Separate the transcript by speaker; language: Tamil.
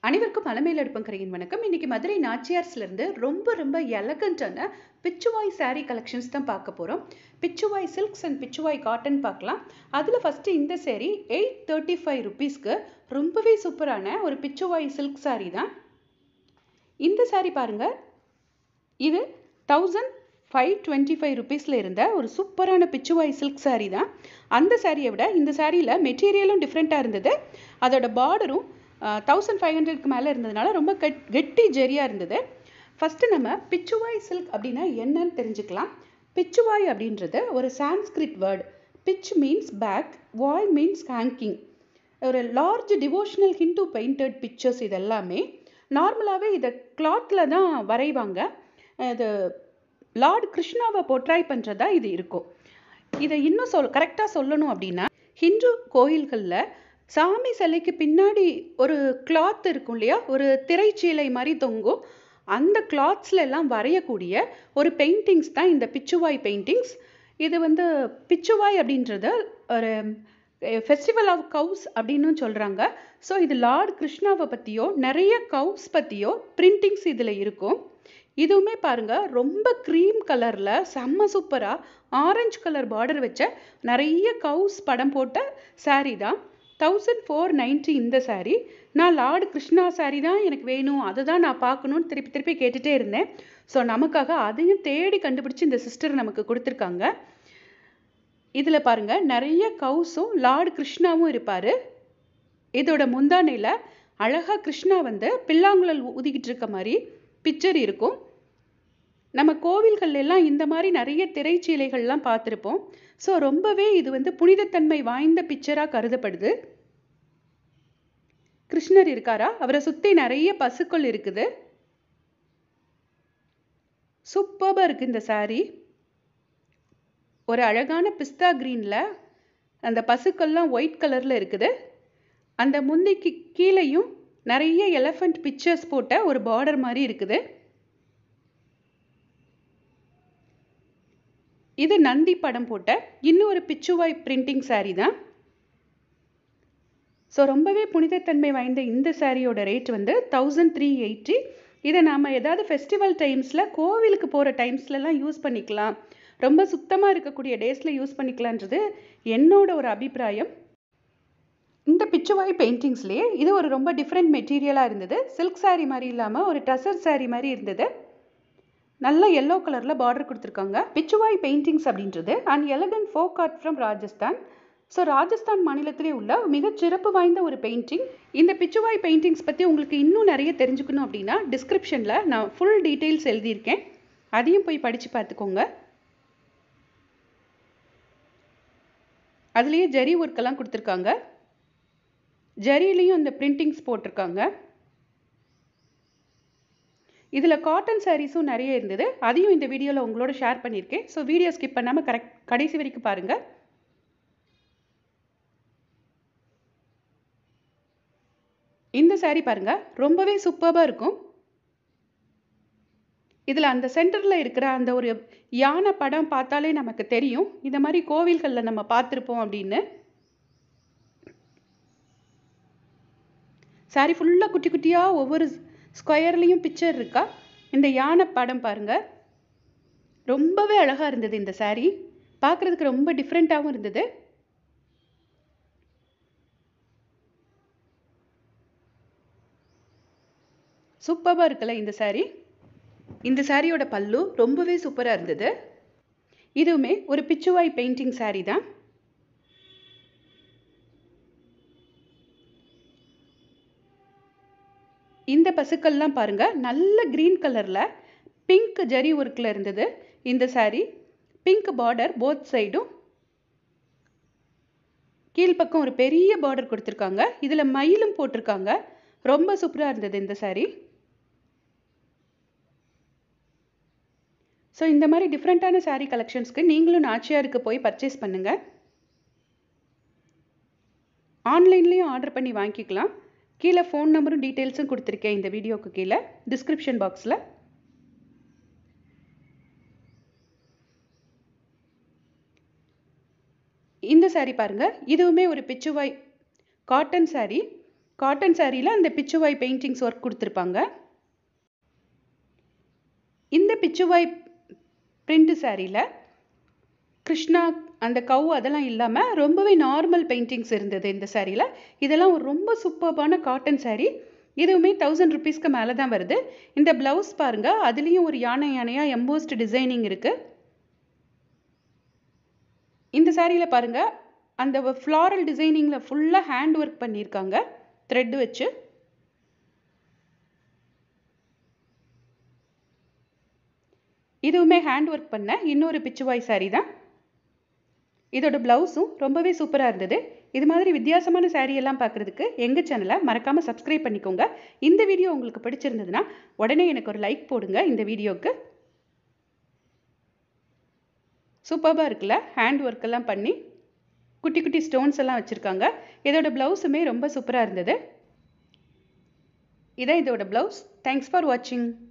Speaker 1: அனைவருக்கும் அலமையில் அடுப்பங்கரையின் வணக்கம் இன்னைக்கு மதுரை நாச்சியார்ஸ்ல இருந்து ரொம்ப ரொம்ப எலகண்டான பிச்சுவாய் saree கலெக்ஷன்ஸ் தான் பார்க்க போறோம் Pichwai silks and Pichwai cotton பார்க்கலாம் அதுல ஃபர்ஸ்ட் இந்த saree எயிட் தேர்ட்டி ஃபைவ் ருபீஸ்க்கு ரொம்பவே சூப்பரான ஒரு பிச்சுவாய் சில்க் saree தான் இந்த saree பாருங்க இது தௌசண்ட் ஃபைவ் டுவெண்ட்டி ஃபைவ் ருபீஸில் இருந்த ஒரு சூப்பரான பிச்சுவாய் சில்க் saree தான் அந்த சாரியை விட இந்த சாரியில் மெட்டீரியலும் டிஃப்ரெண்ட்டாக இருந்தது அதோட பார்டரும் தௌசண்ட் ஃபைவ் ஹண்ட்ரட்க்கு மேலே இருந்ததுனால ரொம்ப கெட் கெட்டி ஜெரியாக இருந்தது ஃபஸ்ட்டு நம்ம பிச்சுவாய் சில்க் அப்படின்னா என்னன்னு தெரிஞ்சுக்கலாம் பிச்சுவாய் அப்படின்றது ஒரு Sanskrit word pich means back wai means hanging ஒரு large devotional Hindu painted pictures இது எல்லாமே நார்மலாகவே இதை கிளாத்தில் தான் வரைவாங்க இது லார்ட் கிருஷ்ணாவை பொட்ராய் பண்ணுறதா இது இருக்கும் இதை இன்னும் சொல் கரெக்டாக சொல்லணும் அப்படின்னா ஹிந்து கோயில்களில் சாமி சிலைக்கு பின்னாடி ஒரு கிளாத் இருக்கும் இல்லையா ஒரு திரைச்சீலை மாதிரி தொங்கும் அந்த கிளாத்ஸ்ல எல்லாம் வரையக்கூடிய ஒரு பெயிண்டிங்ஸ் தான் இந்த பிச்சுவாய் பெயிண்டிங்ஸ் இது வந்து பிச்சுவாய் அப்படின்றது ஒரு ஃபெஸ்டிவல் ஆஃப் கவுஸ் அப்படின்னு சொல்கிறாங்க ஸோ இது லார்ட் கிருஷ்ணாவை பற்றியோ நிறைய கவுஸ் பற்றியோ பிரிண்டிங்ஸ் இதில் இருக்கும் இதுவுமே பாருங்க ரொம்ப க்ரீம் கலரில் செம்ம சூப்பராக ஆரஞ்சு கலர் பார்டர் வச்ச நிறைய கவுஸ் படம் போட்ட saree தான் தௌசண்ட் ஃபோர் நைன்ட்டி இந்த saree நான் லார்டு கிருஷ்ணா saree தான் எனக்கு வேணும் அதை தான் நான் பார்க்கணும்னு திருப்பி திருப்பி கேட்டுகிட்டே இருந்தேன் ஸோ நமக்காக அதையும் தேடி கண்டுபிடிச்சி இந்த சிஸ்டர் நமக்கு கொடுத்துருக்காங்க இதில் பாருங்க நிறைய கவுஸும் லார்டு கிருஷ்ணாவும் இருப்பார் இதோட முந்தானையில் அழகா கிருஷ்ணா வந்து பில்லாங்குழல் ஊதிக்கிட்டு இருக்க மாதிரி பிக்சர் இருக்கும் நம்ம கோவில்கள்ல எல்லாம் இந்த மாதிரி நிறைய திரைச்சீலைகள்லாம் பார்த்துருப்போம் ஸோ ரொம்பவே இது வந்து புனிதத்தன்மை வாய்ந்த பிக்சராக கருதப்படுது கிருஷ்ணர் இருக்காரா அவரை சுற்றி நிறைய பசுக்கள் இருக்குது சூப்பராக இருக்கு இந்த saree ஒரு அழகான பிஸ்தா க்ரீனில் அந்த பசுக்கள்லாம் ஒயிட் கலரில் இருக்குது அந்த முந்திக்கு கீழேயும் நிறைய எலஃபண்ட் பிக்சர்ஸ் போட்ட ஒரு பார்டர் மாதிரி இருக்குது இது நந்தி படம் போட்ட இன்னொரு பிச்சுவாய் பிரிண்டிங் saree தான் ஸோ ரொம்பவே புனிதத்தன்மை வாய்ந்த இந்த சாரியோட ரேட் வந்து தௌசண்ட் த்ரீ எயிட்டி இதை நாம் ஏதாவது ஃபெஸ்டிவல் டைம்ஸில் கோவிலுக்கு போகிற டைம்ஸ்லலாம் யூஸ் பண்ணிக்கலாம் ரொம்ப சுத்தமாக இருக்கக்கூடிய டேஸில் யூஸ் பண்ணிக்கலான்றது என்னோட ஒரு அபிப்பிராயம் இந்த பிச்சுவாய் பெயிண்டிங்ஸ்லேயே இது ஒரு ரொம்ப டிஃப்ரெண்ட் மெட்டீரியலாக இருந்தது சில்க் saree மாதிரி இல்லாமல் ஒரு டசர் saree மாதிரி இருந்தது நல்ல எல்லோ கலரில் பார்டர் கொடுத்துருக்காங்க பிச்சுவாய் பெயிண்டிங்ஸ் அப்படின்றது and elegant folk art from Rajasthan so Rajasthan மாநிலத்திலே உள்ள மிகச் சிறப்பு வாய்ந்த ஒரு பெயிண்டிங் இந்த பிச்சுவாய் பெயிண்டிங்ஸ் பற்றி உங்களுக்கு இன்னும் நிறைய தெரிஞ்சுக்கணும் அப்படின்னா டிஸ்கிரிப்ஷனில் நான் ஃபுல் டீட்டெயில்ஸ் எழுதியிருக்கேன் அதையும் போய் படித்து பார்த்துக்கோங்க அதுலேயே ஜரி ஒர்க்கெல்லாம் கொடுத்துருக்காங்க ஜரிலையும் அந்த பிரிண்டிங்ஸ் போட்டிருக்காங்க இதில் காட்டன் சாரீஸும் நிறைய இருந்தது அதையும் இந்த வீடியோவில் உங்களோட ஷேர் பண்ணியிருக்கேன் ஸோ வீடியோ ஸ்கிப் பண்ணாமல் கரெக்ட் கடைசி வரைக்கும் பாருங்கள் இந்த saree பாருங்க ரொம்பவே சூப்பராக இருக்கும் இதில் அந்த சென்டரில் இருக்கிற அந்த ஒரு யானை படம் பார்த்தாலே நமக்கு தெரியும் இந்த மாதிரி கோவில்களில் நம்ம பார்த்துருப்போம் அப்படின்னு saree ஃபுல்லாக குட்டி குட்டியாக ஒவ்வொரு ஸ்கொயர்லேயும் பிக்சர் இருக்கா இந்த யானை படம் பாருங்க ரொம்பவே அழகாக இருந்தது இந்த saree பார்க்குறதுக்கு ரொம்ப டிஃப்ரெண்ட்டாகவும் இருந்தது சூப்பராக இருக்குல்ல இந்த saree இந்த சாரியோட பல்லு ரொம்பவே சூப்பராக இருந்தது இதுவுமே ஒரு பிச்சுவாய் பெயிண்டிங் saree தான் இந்த பசுக்கள்லாம் பாருங்க நல்ல கிரீன் கலர்ல பிங்க் ஜரி ஒர்க்கில் இருந்தது இந்த saree பிங்க் பார்டர் போத் சைடும் கீழ்ப்பக்கம் ஒரு பெரிய பார்டர் கொடுத்துருக்காங்க இதில் மயிலும் போட்டிருக்காங்க ரொம்ப சூப்பராக இருந்தது இந்த saree ஸோ இந்த மாதிரி டிஃப்ரெண்ட்டான saree கலெக்ஷன்ஸ்க்கு நீங்களும் நாச்சியாருக்கு போய் பர்ச்சேஸ் பண்ணுங்கள் ஆன்லைன்லேயும் ஆர்டர் பண்ணி வாங்கிக்கலாம் கீழே ஃபோன் நம்பரும் டீட்டெயில்ஸும் கொடுத்துருக்கேன் இந்த வீடியோக்கு கீழே டிஸ்கிரிப்ஷன் பாக்ஸில் இந்த saree பாருங்க இதுவுமே ஒரு பிச்சுவாய் காட்டன் saree காட்டன் சாரியில் அந்த பிச்சுவாய் பெயிண்டிங்ஸ் ஒர்க் கொடுத்துருப்பாங்க இந்த பிச்சுவாய் பிரிண்ட் சாரியில் கிருஷ்ணா அந்த கவ் அதெல்லாம் இல்லாமல் ரொம்பவே நார்மல் பெயிண்டிங்ஸ் இருந்தது இந்த சாரியில் இதெல்லாம் ஒரு ரொம்ப சூப்பர்பான காட்டன் சாரீ இதுவுமே தௌசண்ட் ருபீஸ்க்கு மேலே தான் வருது இந்த ப்ளவுஸ் பாருங்கள் அதுலேயும் ஒரு யானை யானையாக எம்போஸ்ட் டிசைனிங் இருக்குது இந்த சாரியில் பாருங்கள் அந்த ஃப்ளாரல் டிசைனிங்கில் ஃபுல்லாக ஹேண்ட் ஒர்க் பண்ணியிருக்காங்க த்ரெட் வச்சு இதுவுமே ஹேண்ட் ஒர்க் பண்ண இன்னொரு பிச்சுவாய் சாரீ தான் இதோட ப்ளவுஸும் ரொம்பவே சூப்பராக இருந்தது இது மாதிரி வித்தியாசமான சாரீ எல்லாம் பார்க்குறதுக்கு எங்கள் சேனலை மறக்காமல் சப்ஸ்கிரைப் பண்ணிக்கோங்க இந்த வீடியோ உங்களுக்கு பிடிச்சிருந்ததுன்னா உடனே எனக்கு ஒரு லைக் போடுங்க இந்த வீடியோவுக்கு சூப்பராக இருக்குல்ல ஹேண்ட் ஒர்க் எல்லாம் பண்ணி குட்டி குட்டி ஸ்டோன்ஸ் எல்லாம் வச்சுருக்காங்க இதோட ப்ளவுஸுமே ரொம்ப சூப்பராக இருந்தது இதான் இதோட ப்ளவுஸ் தேங்க்ஸ் ஃபார் வாட்சிங்